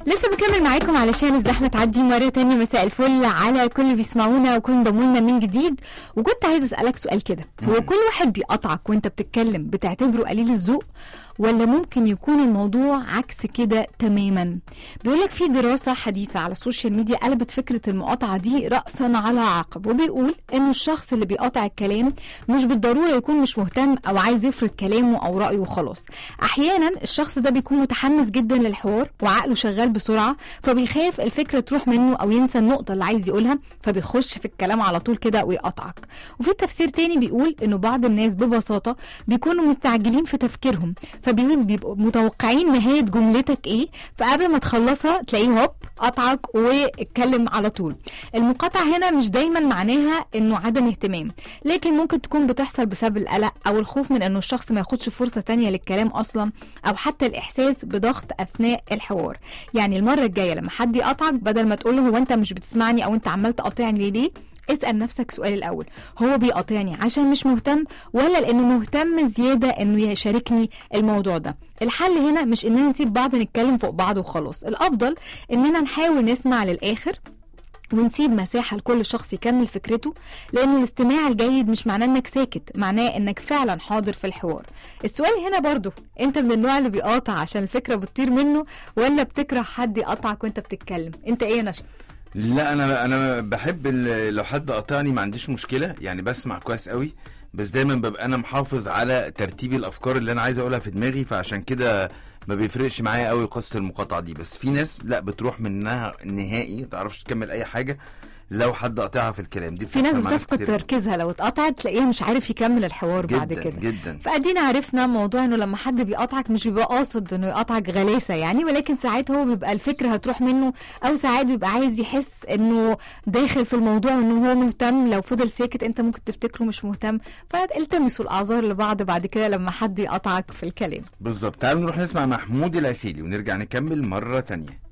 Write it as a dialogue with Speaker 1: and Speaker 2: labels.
Speaker 1: لسه بكمل معاكم علشان الزحمه تعدي مره تانية مساء الفل على كل اللي بيسمعونا وكل انضموا لنا من جديد وكنت عايز اسالك سؤال كده هو كل واحد بيقطعك وانت بتتكلم بتعتبره قليل الذوق ولا ممكن يكون الموضوع عكس كده تماما بيقولك في دراسة حديثة على السوشيال ميديا قلبت فكرة المقاطعة دي رأسا على عقب وبيقول انه الشخص اللي بيقاطع الكلام مش بالضرورة يكون مش مهتم او عايز يفرض كلامه او رأيه وخلاص احيانا الشخص ده بيكون متحمس جدا للحوار وعقله شغال بسرعة فبيخاف الفكرة تروح منه او ينسى النقطة اللي عايز يقولها فبيخش في الكلام على طول كده ويقطعك وفي تفسير تاني بيقول انه بعض الناس ببساطة بيكونوا مستعجلين في تفكيرهم فبيبقوا متوقعين نهاية جملتك ايه فقبل ما تخلصها تلاقيه هوب قطعك واتكلم على طول المقاطعة هنا مش دايما معناها انه عدم اهتمام لكن ممكن تكون بتحصل بسبب القلق او الخوف من انه الشخص ما ياخدش فرصة تانية للكلام اصلا او حتى الاحساس بضغط اثناء الحوار يعني المرة الجاية لما حد يقطعك بدل ما تقول له هو انت مش بتسمعني او انت عمال تقاطعني ليه اسأل نفسك سؤال الأول هو بيقاطعني عشان مش مهتم ولا لأنه مهتم زيادة إنه يشاركني الموضوع ده الحل هنا مش إننا نسيب بعض نتكلم فوق بعض وخلاص الأفضل إننا نحاول نسمع للآخر ونسيب مساحة لكل شخص يكمل فكرته لأنه الاستماع الجيد مش معناه إنك ساكت معناه إنك فعلا حاضر في الحوار السؤال هنا برضو أنت من النوع اللي بيقاطع عشان الفكرة بتطير منه ولا بتكره حد يقطعك وأنت بتتكلم أنت إيه يا نشأ
Speaker 2: لا انا انا بحب ال- لو حد قاطعني ما عنديش مشكله يعني بسمع كويس قوي بس دايما ببقى انا محافظ على ترتيب الافكار اللي انا عايز اقولها في دماغي فعشان كده ما بيفرقش معايا قوي قصه المقاطعه دي بس في ناس لا بتروح منها نهائي ما تعرفش تكمل اي حاجه لو حد قاطعها في الكلام دي
Speaker 1: في ناس
Speaker 2: بتحصل معايا
Speaker 1: بتفقد
Speaker 2: كتير.
Speaker 1: تركيزها لو اتقطعت تلاقيها مش عارف يكمل الحوار بعد
Speaker 2: جدا
Speaker 1: كده
Speaker 2: جدا
Speaker 1: فادينا عرفنا موضوع انه لما حد بيقطعك مش بيبقى قاصد انه يقطعك غلاسه يعني ولكن ساعات هو بيبقى الفكره هتروح منه او ساعات بيبقى عايز يحس انه داخل في الموضوع انه هو مهتم لو فضل ساكت انت ممكن تفتكره مش مهتم فالتمسوا الاعذار لبعض بعد كده لما حد يقطعك في الكلام
Speaker 2: بالظبط تعالوا نروح نسمع محمود العسيلي ونرجع نكمل مره تانية